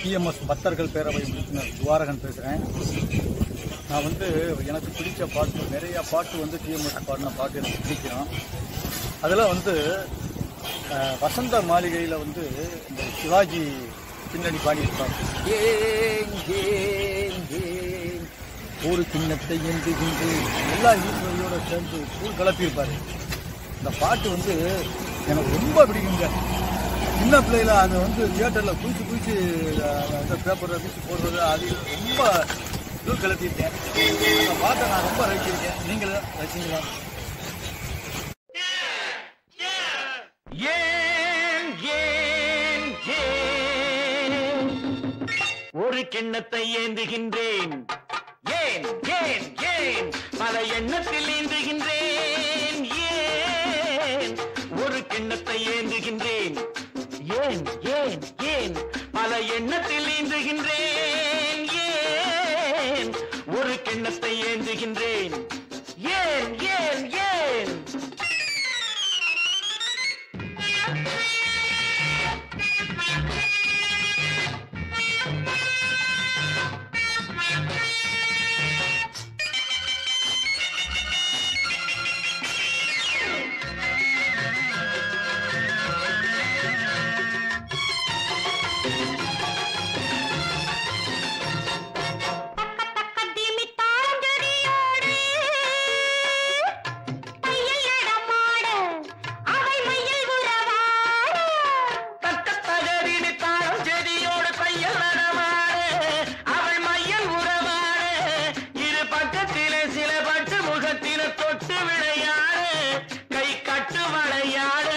TMS பக்தர்கள் பேரவை உறுப்பினர் துவாரகன் பேசுகிறேன் நான் வந்து எனக்கு பிடிச்ச பாட்டு நிறைய பாட்டு வந்து டிஎம்எஸ் பாடின பாட்டு எனக்கு பிடிக்கும் அதில் வந்து அஹ், வசந்த மாளிகையில் வந்து இந்த சிவாஜி பின்னணி பாடியிருப்பார் ஏன் ஏன் ஏன் ஒரு கிண்ணத்தை எந்துகின்று எல்லா ஈஸ்வரியோட சேர்ந்து கூழ் கலப்பியிருப்பார் இந்த பாட்டு வந்து எனக்கு ரொம்ப பிடிக்குங்க சின்ன பிள்ளையில அது வந்து தியேட்டரில் குளிச்சு குளிச்சு அந்த பேப்பரில் வீசி போடுறது அது ரொம்ப கூழ் கலப்பியிருக்கேன் அந்த பாட்டை நான் ரொம்ப ரசிச்சிருக்கேன் நீங்களும் ரசிங்களா ஏன் ஏன் ஏன் ஒரு கிண்ணத்தை ஏந்துகின்றேன் ஏன் ஏன் ஏன் பல எண்ணத்தில் ஏந்துகின்றேன் ஏன் ஒரு கிண்ணத்தை ஏந்துகின்றேன் ஏன் ஏன் ஏன் பல எண்ணத்தில் ஏந்துகின்றேன் ஏன் ஒரு கிண்ணத்தை ஏந்துகின்றேன் ஏன் ஏன் ஏன் தக்கத்தகரினி தாழம் செடியோடு தையல் நடமாட அவள் மையல் உறவாட இரு பக்கத்திலே சில பட்டு முகத்தில தொட்டு விளையாட கை கட்டு வளையாட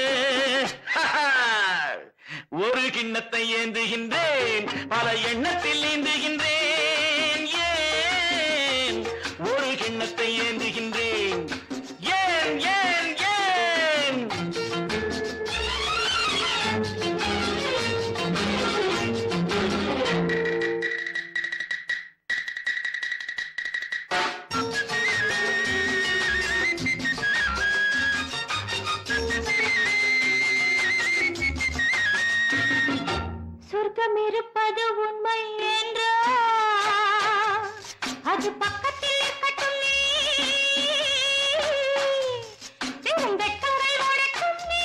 ஒரு கிண்ணத்தை ஏந்துகின்றேன் பல எண்ணத்தில் ஏந்துகின்றேன் ஏன் ஒரு கிண்ணத்தை ஏந்துகின்றேன் ஏன் ஏன் ஏன் சொர்க்கம் இருப்பது உண்மை என்றா அது பக்கத்தில் இருக்கட்டும் நீ. வெறும் வெட்கங்கள் ஓடட்டும் நீ.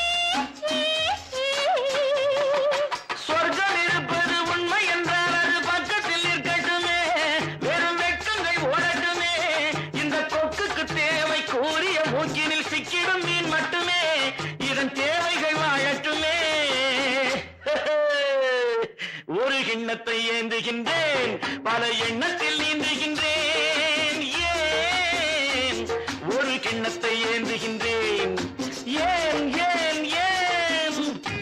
சொர்க்கம் இருப்பது உண்மை என்றால் அது பக்கத்தில் இருக்கட்டுமே வெறும் வெட்கங்கள் ஓடட்டுமே இந்த கொக்குக்கு தேவை கூறிய மூக்கினில் சிக்கிடும் மீன் மட்டுமே இதன் தேவைகள் வாழட்டுமே ஒரு கிண்ணத்தை ஏந்துகின்றேன் பல எண்ணத்தில் நீந்துகின்றேன் ஏன் ஒரு கிண்ணத்தை ஏந்துகின்றேன் ஏன் ஏன் ஏன்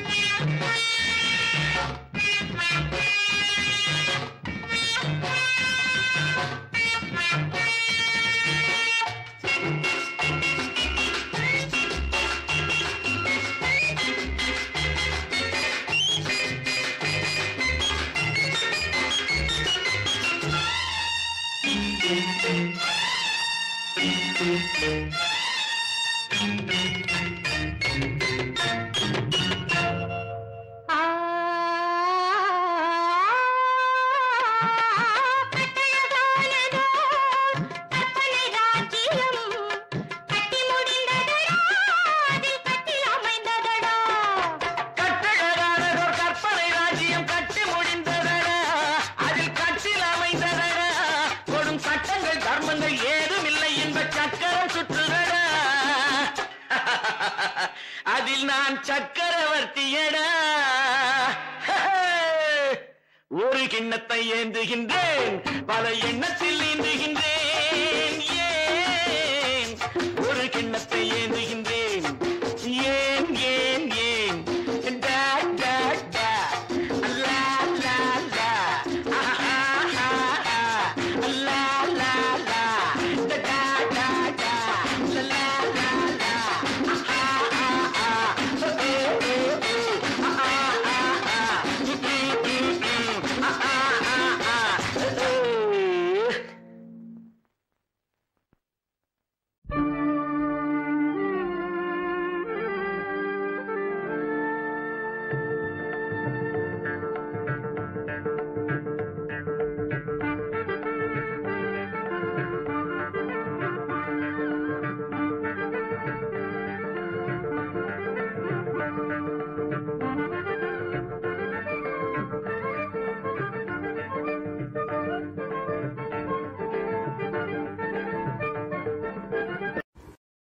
ஆ, கட்டழகானதோ கற்பனை ராஜ்யம். கட்டி முடிந்ததடா, அதில் கட்டில் அமைந்ததடா. கட்டழகானதோர் கற்பனை ராஜ்யம் கட்டி முடிந்ததடா அதில் கட்டில் அமைந்ததடா கொடும் சட்டங்கள் தர்மங்கள் ஏதுமில்லை என்ப சக்கரம் சுற்றுதடா அதில் நான் சக்கரவர்த்தியடா ஒரு கிண்ணத்தை ஏந்துகின்றேன் பல எண்ணத்தில் நீந்துகின்றேன் ஏன் ஒரு கிண்ணத்தை ஏந்துகின்றேன்